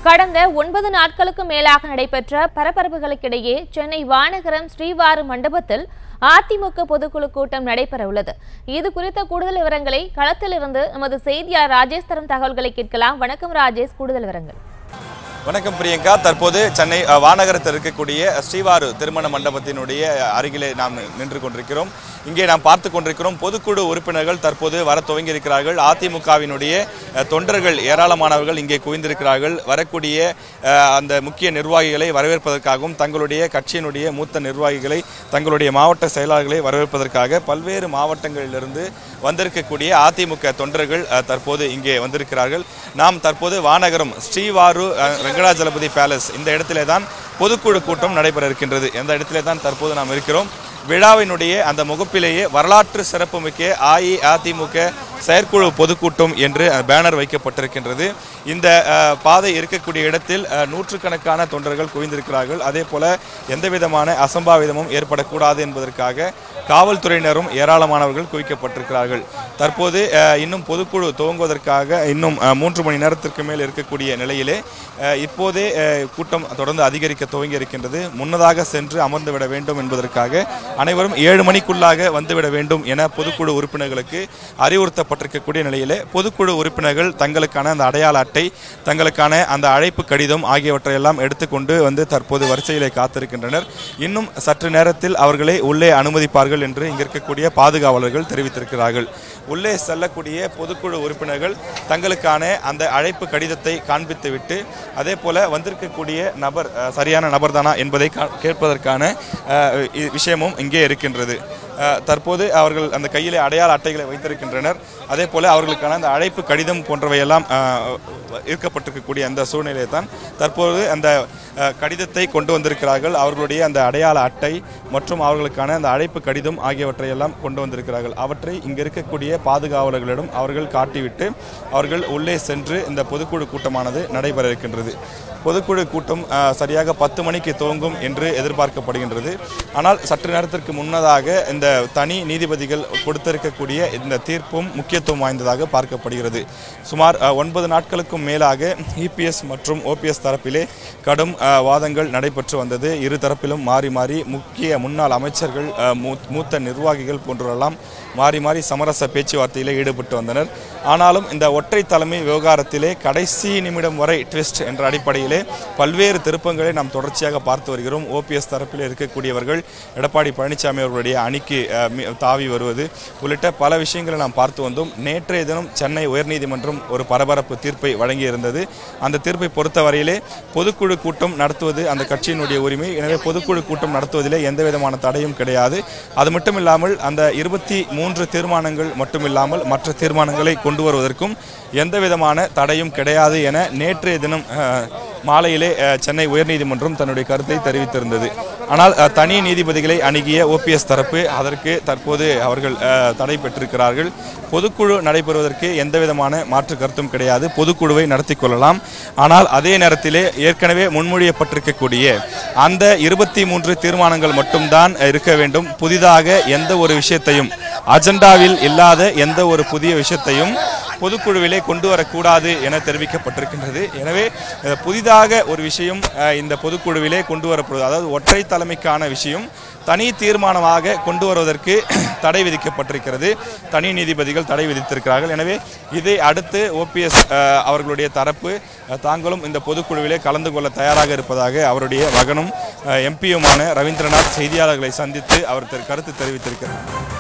கடந்த ஒன்பது நாட்களுக்கு மேலாக நடைபெற்ற பரபரப்புகளுக்கிடையே சென்னை வானகரம் ஸ்ரீவாரு மண்டபத்தில் அதிமுக பொதுக்குழு கூட்டம் நடைபெற உள்ளது இது குறித்த கூடுதல் விவரங்களை களத்திலிருந்து நமது செய்தியாளர் ராஜேஷ் தரும் தகவல்களை கேட்கலாம் வணக்கம் ராஜேஷ் கூடுதல் விவரங்கள் வணக்கம் பிரியங்கா தற்போது சென்னை அஹ், வானகரத்தில் இருக்கக்கூடிய ஸ்ரீவாரு திருமண மண்டபத்தினுடைய அருகிலே நாம் நின்று கொண்டிருக்கிறோம் இங்கே நாம் பார்த்து கொண்டிருக்கிறோம் பொதுக்குழு உறுப்பினர்கள் தற்போது வர துவங்கி இருக்கிறார்கள் அதிமுகவினுடைய அஹ், தொண்டர்கள் ஏராளமானவர்கள் இங்கே குவிந்திருக்கிறார்கள் வரக்கூடிய அஹ், அந்த முக்கிய நிர்வாகிகளை வரவேற்பதற்காகவும் தங்களுடைய கட்சியினுடைய மூத்த நிர்வாகிகளை தங்களுடைய மாவட்ட செயலாளர்களை வரவேற்பதற்காக பல்வேறு மாவட்டங்களிலிருந்து வந்திருக்கக்கூடிய அதிமுக தொண்டர்கள் அஹ், தற்போது இங்கே வந்திருக்கிறார்கள் நாம் தற்போது வானகரம் ஸ்ரீவாரு அஹ், வெங்கடாஜலபதி பேலஸ் இந்த இடத்திலே தான் பொதுக்குழு கூட்டம் நடைபெற இருக்கின்றது இந்த இடத்திலே தான் தற்போது நாம் இருக்கிறோம் விழாவினுடைய அந்த முகப்பிலேயே வரலாற்று சிறப்புமிக்க அஇஅதிமுக செயற்குழு பொதுக்கூட்டம் என்று அஹ், பேனர் வைக்கப்பட்டிருக்கின்றது இந்த அஹ், பாதை இருக்கக்கூடிய இடத்தில் அஹ், நூற்றுக்கணக்கான தொண்டர்கள் குவிந்திருக்கிறார்கள் அதே போல எந்த விதமான அசம்பாவிதமும் ஏற்படக்கூடாது என்பதற்காக காவல்துறையினரும் ஏராளமானவர்கள் குவிக்கப்பட்டிருக்கிறார்கள் தற்போது அஹ், இன்னும் பொதுக்குழு துவங்குவதற்காக இன்னும் அஹ், மூன்று மணி நேரத்திற்கு மேல் இருக்கக்கூடிய நிலையிலே அஹ், இப்போதே அஹ், கூட்டம் தொடர்ந்து அதிகரிக்க துவங்கி இருக்கின்றது முன்னதாக சென்று அமர்ந்து விட வேண்டும் என்பதற்காக அனைவரும் ஏழு மணிக்குள்ளாக வந்துவிட வேண்டும் என பொதுக்குழு உறுப்பினர்களுக்கு அறிவுறுத்தப்பட்டிருக்கக்கூடிய நிலையிலே பொதுக்குழு உறுப்பினர்கள் தங்களுக்கான அந்த அடையாள அட்டை தங்களுக்கான அந்த அழைப்பு கடிதம் ஆகியவற்றை எல்லாம் எடுத்துக்கொண்டு வந்து தற்போது வரிசையிலே காத்திருக்கின்றனர் இன்னும் சற்று நேரத்தில் அவர்களை உள்ளே அனுமதிப்பார்கள் என்று இங்க இருக்கக்கூடிய பாதுகாவலர்கள் தெரிவித்திருக்கிறார்கள் உள்ளே செல்லக்கூடிய பொதுக்குழு உறுப்பினர்கள் தங்களுக்கான அந்த அழைப்பு கடிதத்தை காண்பித்துவிட்டு அதே போல வந்திருக்கக்கூடிய நபர் அஹ், சரியான நபர்தானா என்பதை கா- கேட்பதற்கான அஹ், இ- விஷயமும் இங்கே இருக்கின்றது அஹ், தற்போது அவர்கள் அந்த கையிலே அடையாள அட்டைகளை வைத்திருக்கின்றனர் அதே போல அவர்களுக்கான அந்த அழைப்பு கடிதம் போன்றவையெல்லாம் அஹ், இருக்கப்பட்டிருக்கக்கூடிய அந்த சூழ்நிலை தான் தற்போது அந்த அஹ், கடிதத்தை கொண்டு வந்திருக்கிறார்கள் அவர்களுடைய அந்த அடையாள அட்டை மற்றும் அவர்களுக்கான அந்த அழைப்பு கடிதம் ஆகியவற்றை எல்லாம் கொண்டு வந்திருக்கிறார்கள் அவற்றை இங்கு இருக்கக்கூடிய பாதுகாவலர்களிடம் அவர்கள் காட்டிவிட்டு அவர்கள் உள்ளே சென்று இந்த பொதுக்குழு கூட்டமானது நடைபெற இருக்கின்றது பொதுக்குழு கூட்டம் அஹ், சரியாக பத்து மணிக்கு துவங்கும் என்று எதிர்பார்க்கப்படுகின்றது ஆனால் சற்று நேரத்திற்கு முன்னதாக இந்த தனி நீதிபதிகள் கொடுத்திருக்கக்கூடிய இந்த தீர்ப்பும் முக்கியத்துவம் வாய்ந்ததாக பார்க்கப்படுகிறது சுமார் அஹ், ஒன்பது நாட்களுக்கும் மேலாக இபிஎஸ் மற்றும் ஓபிஎஸ் தரப்பிலே கடும் அஹ், வாதங்கள் நடைபெற்று வந்தது இரு தரப்பிலும் மாறி மாறி முக்கிய முன்னாள் அமைச்சர்கள் அஹ், மூ- மூத்த நிர்வாகிகள் போன்றவரெல்லாம் மாறி மாறி சமரச பேச்சுவார்த்தையிலே ஈடுபட்டு வந்தனர் ஆனாலும் இந்த ஒற்றை தலைமை விவகாரத்திலே கடைசி நிமிடம் வரை ட்விஸ்ட் என்ற அடிப்படையிலே பல்வேறு திருப்பங்களை நாம் தொடர்ச்சியாக பார்த்து வருகிறோம் ஓபிஎஸ் தரப்பில் இருக்கக்கூடியவர்கள் எடப்பாடி பழனிசாமி அவர்களுடைய அணிக்கு அஹ், மி- தாவி வருவது உள்ளிட்ட பல விஷயங்களை நாம் பார்த்து வந்தோம் நேற்றைய தினம் சென்னை உயர்நீதிமன்றம் ஒரு பரபரப்பு தீர்ப்பை வழங்கியிருந்தது அந்த தீர்ப்பை பொறுத்தவரையிலே பொதுக்குழு கூட்டம் நடத்துவது அந்த கட்சியினுடைய உரிமை எனவே பொதுக்குழு கூட்டம் நடத்துவதிலே எந்த விதமான தடையும் கிடையாது அது மட்டும் இல்லாமல் அந்த இருபத்தி மூன்று தீர்மானங்கள் மட்டுமில்லாமல் மற்ற தீர்மானங்களை கொண்டு வருவதற்கும் எந்த விதமான தடையும் கிடையாது என நேற்றைய தினம் அஹ், மாலையிலே அஹ், சென்னை உயர்நீதிமன்றம் தன்னுடைய கருத்தை தெரிவித்திருந்தது ஆனால் அஹ், தனி நீதிபதிகளை அணுகிய ஓபிஎஸ் தரப்பு அதற்கு தற்போது அவர்கள் அஹ், தடை பெற்றிருக்கிறார்கள் பொதுக்குழு நடைபெறுவதற்கு எந்த விதமான மாற்று கருத்தும் கிடையாது பொதுக்குழுவை நடத்தி கொள்ளலாம் ஆனால் அதே நேரத்திலே ஏற்கனவே முன்மொழியப்பட்டிருக்கக்கூடிய அந்த இருபத்தி மூன்று தீர்மானங்கள் மட்டும்தான் இருக்க வேண்டும் புதிதாக எந்த ஒரு விஷயத்தையும் அஜெண்டாவில் இல்லாத எந்த ஒரு புதிய விஷயத்தையும் பொதுக்குழுவிலே கொண்டு வரக்கூடாது என தெரிவிக்கப்பட்டிருக்கின்றது எனவே அஹ், புதிதாக ஒரு விஷயம் அஹ், இந்த பொதுக்குழுவிலே கொண்டு வரப்படுவது அதாவது ஒற்றை தலைமைக்கான விஷயம் தனி தீர்மானமாக கொண்டு வருவதற்கு தடை விதிக்கப்பட்டிருக்கிறது தனி நீதிபதிகள் தடை விதித்திருக்கிறார்கள் எனவே இதை அடுத்து ஓபிஎஸ் அவர்களுடைய தரப்பு அஹ், தாங்களும் இந்த பொதுக்குழுவிலே கலந்து கொள்ள தயாராக இருப்பதாக அவருடைய மகனும் எம்பியுமான ரவீந்திரநாத் செய்தியாளர்களை சந்தித்து அவர் தெ- கருத்து தெரிவித்திருக்கிறார்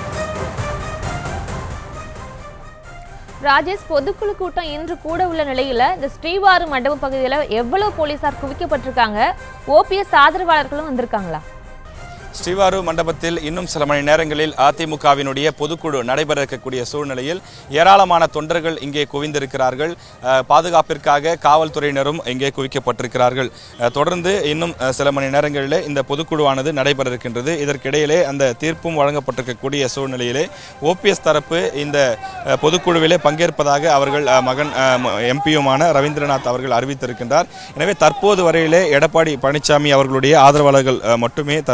ராஜேஷ் பொதுக்குழு கூட்டம் இன்று கூட உள்ள நிலையில இந்த ஸ்ரீவாரு மண்டப பகுதியில் எவ்வளவு போலீசார் குவிக்கப்பட்டிருக்காங்க ஓபிஎஸ் ஆதரவாளர்களும் வந்திருக்காங்களா ஸ்ரீவாரு மண்டபத்தில் இன்னும் சில மணி நேரங்களில் அதிமுகவினுடைய பொதுக்குழு நடைபெற இருக்கக்கூடிய சூழ்நிலையில் ஏராளமான தொண்டர்கள் இங்கே குவிந்திருக்கிறார்கள் அஹ், பாதுகாப்பிற்காக காவல்துறையினரும் இங்கே குவிக்கப்பட்டிருக்கிறார்கள் அஹ், தொடர்ந்து இன்னும் அஹ், சில மணி நேரங்களில் இந்த பொதுக்குழுவானது நடைபெற இருக்கின்றது இதற்கிடையிலே அந்த தீர்ப்பும் வழங்கப்பட்டிருக்கக்கூடிய சூழ்நிலையிலே ஓபிஎஸ் தரப்பு இந்த அஹ், பொதுக்குழுவிலே பங்கேற்பதாக அவர்கள் அஹ், மகன் எம்பியுமான ரவீந்திரநாத் அவர்கள் அறிவித்திருக்கின்றார் எனவே தற்போது வரையிலே எடப்பாடி பழனிசாமி அவர்களுடைய ஆதரவாளர்கள் அஹ், மட்டுமே தற்போது இந்த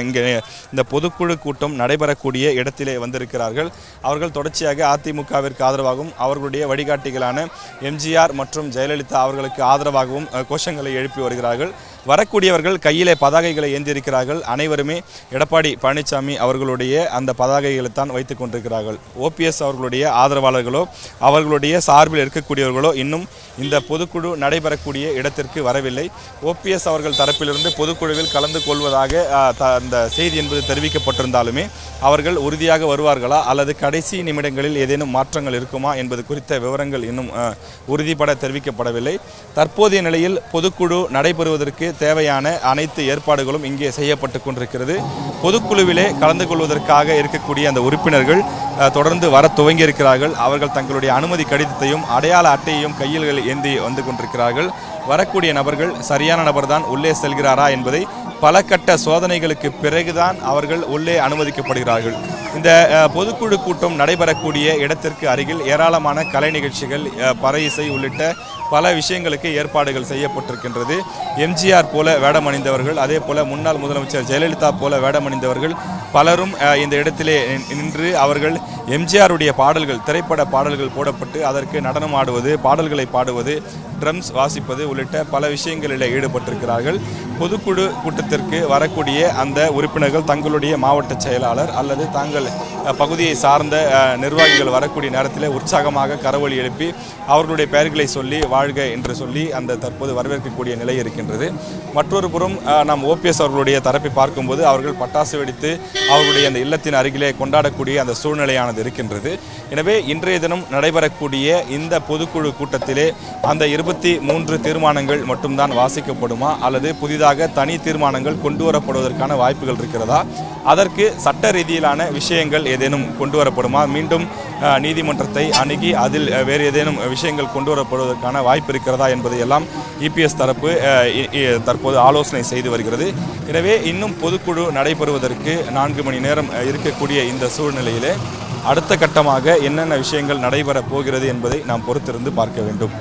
இங்கே இந்த பொதுக்குழு கூட்டம் நடைபெறக்கூடிய இடத்திலே வந்திருக்கிறார்கள் அவர்கள் தொடர்ச்சியாக அதிமுகவிற்கு ஆதரவாகவும் அவர்களுடைய வழிகாட்டிகளான எம்ஜிஆர் மற்றும் ஜெயலலிதா அவர்களுக்கு ஆதரவாகவும் அஹ், கோஷங்களை எழுப்பி வருகிறார்கள் வரக்கூடியவர்கள் கையிலே பதாகைகளை ஏந்தியிருக்கிறார்கள் அனைவருமே எடப்பாடி பழனிசாமி அவர்களுடைய அந்த பதாகைகளை தான் வைத்துக் கொண்டிருக்கிறார்கள் ஓபிஎஸ் அவர்களுடைய ஆதரவாளர்களோ அவர்களுடைய சார்பில் இருக்கக்கூடியவர்களோ இன்னும் இந்த பொதுக்குழு நடைபெறக்கூடிய இடத்திற்கு வரவில்லை ஓபிஎஸ் அவர்கள் தரப்பிலிருந்து பொதுக்குழுவில் கலந்து கொள்வதாக அஹ், த- அந்த செய்தி என்பது தெரிவிக்கப்பட்டிருந்தாலுமே அவர்கள் உறுதியாக வருவார்களா அல்லது கடைசி நிமிடங்களில் ஏதேனும் மாற்றங்கள் இருக்குமா என்பது குறித்த விவரங்கள் இன்னும் அஹ், உறுதிபட தெரிவிக்கப்படவில்லை தற்போதைய நிலையில் பொதுக்குழு நடைபெறுவதற்கு தேவையான அனைத்து ஏற்பாடுகளும் இங்கே செய்யப்பட்டு கொண்டிருக்கிறது பொதுக்குழுவிலே கலந்து கொள்வதற்காக இருக்கக்கூடிய அந்த உறுப்பினர்கள் அஹ், தொடர்ந்து வர துவங்கி இருக்கிறார்கள் அவர்கள் தங்களுடைய அனுமதி கடிதத்தையும் அடையாள அட்டையையும் கையில் ஏந்தி வந்து கொண்டிருக்கிறார்கள் வரக்கூடிய நபர்கள் சரியான நபர்தான் உள்ளே செல்கிறாரா என்பதை பல கட்ட சோதனைகளுக்கு பிறகுதான் அவர்கள் உள்ளே அனுமதிக்கப்படுகிறார்கள் இந்த அஹ், பொதுக்குழு கூட்டம் நடைபெறக்கூடிய இடத்திற்கு அருகில் ஏராளமான கலை நிகழ்ச்சிகள் அஹ், பறை இசை உள்ளிட்ட பல விஷயங்களுக்கு ஏற்பாடுகள் செய்யப்பட்டிருக்கின்றது எம்ஜிஆர் போல வேடமணிந்தவர்கள் அதே போல முன்னாள் முதலமைச்சர் ஜெயலலிதா போல வேடமணிந்தவர்கள் பலரும் அஹ், இந்த இடத்திலே நின்- நின்று அவர்கள் எம்ஜிஆருடைய பாடல்கள் திரைப்பட பாடல்கள் போடப்பட்டு அதற்கு நடனம் ஆடுவது பாடல்களை பாடுவது ட்ரம்ஸ் வாசிப்பது உள்ளிட்ட பல விஷயங்களில் ஈடுபட்டிருக்கிறார்கள் பொதுக்குழு கூட்டத்திற்கு வரக்கூடிய அந்த உறுப்பினர்கள் தங்களுடைய மாவட்ட செயலாளர் அல்லது தாங்கள் அஹ், பகுதியை சார்ந்த அஹ், நிர்வாகிகள் வரக்கூடிய நேரத்தில் உற்சாகமாக கரவொலி எழுப்பி அவர்களுடைய பெயர்களை சொல்லி வாழ்க என்று சொல்லி அந்த தற்போது வரவேற்கக்கூடிய நிலை இருக்கின்றது மற்றொரு புறம் அஹ், நாம் ஓபிஎஸ் அவர்களுடைய தரப்பை பார்க்கும்போது அவர்கள் பட்டாசு வெடித்து அவர்களுடைய அந்த இல்லத்தின் அருகிலே கொண்டாடக்கூடிய அந்த சூழ்நிலையானது இருக்கின்றது எனவே இன்றைய தினம் நடைபெறக்கூடிய இந்த பொதுக்குழு கூட்டத்திலே அந்த இருபத்தி மூன்று தீர்மானங்கள் மட்டும்தான் வாசிக்கப்படுமா அல்லது புதிதாக தனி தீர்மானங்கள் கொண்டு வரப்படுவதற்கான வாய்ப்புகள் இருக்கிறதா அதற்கு சட்ட ரீதியிலான விஷயங்கள் ஏதேனும் கொண்டு வரப்படுமா மீண்டும் அஹ், நீதிமன்றத்தை அணுகி அதில் அஹ், வேறு ஏதேனும் விஷயங்கள் கொண்டு வரப்படுவதற்கான வாய்ப்பு இருக்கிறதா என்பதையெல்லாம் இபிஎஸ் தரப்பு அஹ், இ- இ- தற்போது ஆலோசனை செய்து வருகிறது எனவே இன்னும் பொதுக்குழு நடைபெறுவதற்கு நான்கு மணி நேரம் அஹ், இருக்கக்கூடிய இந்த சூழ்நிலையிலே அடுத்த கட்டமாக என்னென்ன விஷயங்கள் நடைபெறப் போகிறது என்பதை நாம் பொறுத்திருந்து பார்க்க வேண்டும்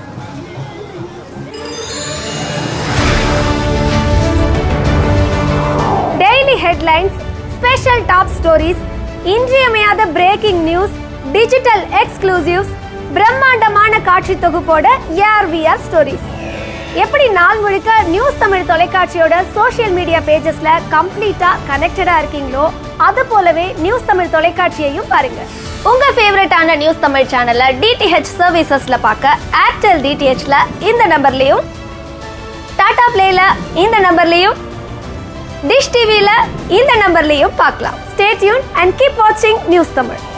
daily headlines special top stories இன்றியமையாத பிரேக்கிங் நியூஸ் டிஜிட்டல் எக்ஸ்க்ளூசிவ்ஸ் பிரம்மாண்டமான காட்சி தொகுப்போட ஏஆர்விஆர் ஸ்டோரிஸ் எப்படி நாள் முழுக்க நியூஸ் தமிழ் தொலைக்காட்சியோட சோஷியல் மீடியா பேஜஸ்ல கம்ப்ளீட்டா கனெக்டடா இருக்கீங்களோ அது போலவே நியூஸ் தமிழ் தொலைக்காட்சியையும் பாருங்க உங்க ஃபேவரட்டான நியூஸ் தமிழ் சேனலை டிடிஹெச் சர்வீசஸ்ல பார்க்க ஏர்டெல் டிடிஹெச்ல இந்த நம்பர்லயும் டாடா பிளேல இந்த நம்பர்லயும் டிஷ் டிவில இந்த நம்பர்லயும் பார்க்கலாம் ஸ்டே டியூன் அண்ட் கீப் வாட்சிங் நியூஸ் தமிழ்